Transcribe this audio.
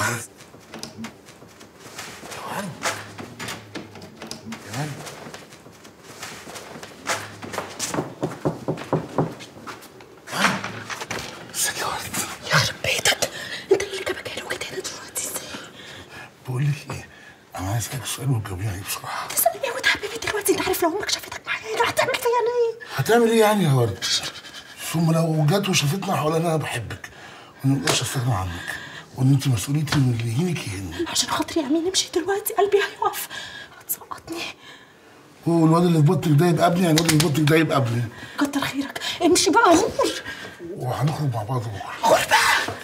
جوان جوان ازيك يا ورد يخرب بيتك انت ايه اللي جابك هنا وجيت هنا دلوقتي ازاي؟ بقول لك ايه انا عايز اسالك سؤال وتجاوبيني عليه بسرعه تسألني ايه وتحبيبي دلوقتي انت عارف لو امك شافتك معايا هنا هتعمل فيا انا ايه؟ هتعمل ايه يعني يا ورد ثم لو جت وشافتنا حوالي انا بحبك وما نقدرش استغنى عنك وان انت مسؤوليتي من اللي يهينك يهيني عشان خاطري يا امين امشي دلوقتي قلبي هيقف هتسقطني هو الواد اللي في بطنك ده يبقى ابني يعني الواد اللي في بطنك ده يبقى ابني كتر خيرك امشي بقى غور وهنخرج مع بعض بكره غور بقى